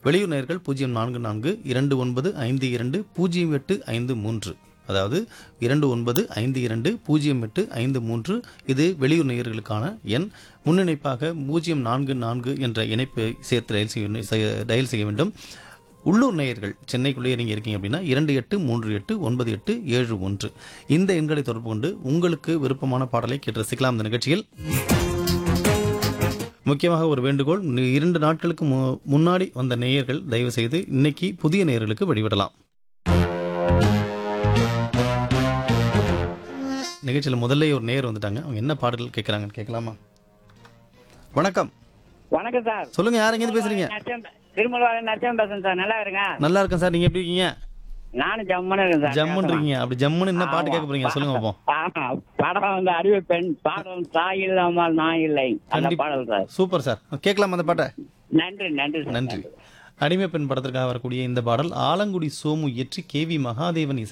வெளியூர் நேயர்கள் பூஜ்ஜியம் நான்கு நான்கு இரண்டு ஒன்பது ஐந்து இரண்டு பூஜ்ஜியம் எட்டு ஐந்து மூன்று அதாவது இரண்டு ஒன்பது ஐந்து இரண்டு பூஜ்ஜியம் எட்டு ஐந்து மூன்று இது வெளியூர் நேயர்களுக்கான எண் முன்னிணைப்பாக பூஜ்ஜியம் நான்கு நான்கு என்ற இணைப்பை சேர்த்து டயல் செய்ய செய்ய- டயல் செய்ய வேண்டும் உள்ளூர் நேயர்கள் சென்னைக்குள்ளேயே நீங்கள் இருக்கீங்க அப்படின்னா இரண்டு எட்டு மூன்று எட்டு ஒன்பது எட்டு ஏழு ஒன்று இந்த எண்களை தொடர்பு கொண்டு உங்களுக்கு விருப்பமான பாடலை கேட்டு ரசிக்கலாம் இந்த நிகழ்ச்சியில் முக்கியமாக ஒரு வேண்டுகோள் நி- இரண்டு நாட்களுக்கு மு- முன்னாடி வந்த நேயர்கள் தயவு செய்து இன்னைக்கு புதிய நேயர்களுக்கு வழிவிடலாம் நிகழ்ச்சியில் முதல்ல ஒரு நேயர் வந்துட்டாங்க அவங்க என்ன பாடல் கேட்குறாங்கன்னு கேட்கலாமா வணக்கம் வணக்கம் சார் சொல்லுங்க யார் எங்கேருந்து பேசுறீங்க திருமலவாளன் நரசிம்மன் பேசுறேன் சார் நல்லா இருங்க நல்லா இருக்கேன் சார் நீங்க எப்படி இருக்கீங்க நானும் ஜம்முன்னு இருக்கேன் சார் ஜம்முன்னு இருக்கீங்க அப்படி ஜம்முன்னு என்ன பாட்டு கேட்க போறீங்க சொல்லுங்க பார்ப்போம் ஆமா படம் வந்து அறிவு பெண் பாடல் தாய் இல்லாமல் நான் இல்லை அந்த கண்டிப்பா. பாடல் சார் சூப்பர் சார் கேட்கலாம் அந்த பாட்டை நன்றி நன்றி சார் நன்றி அடிமை பெண் படத்திற்காக வரக்கூடிய இந்த பாடல் ஆலங்குடி சோமு இயற்றி கே வி மகாதேவன் இசை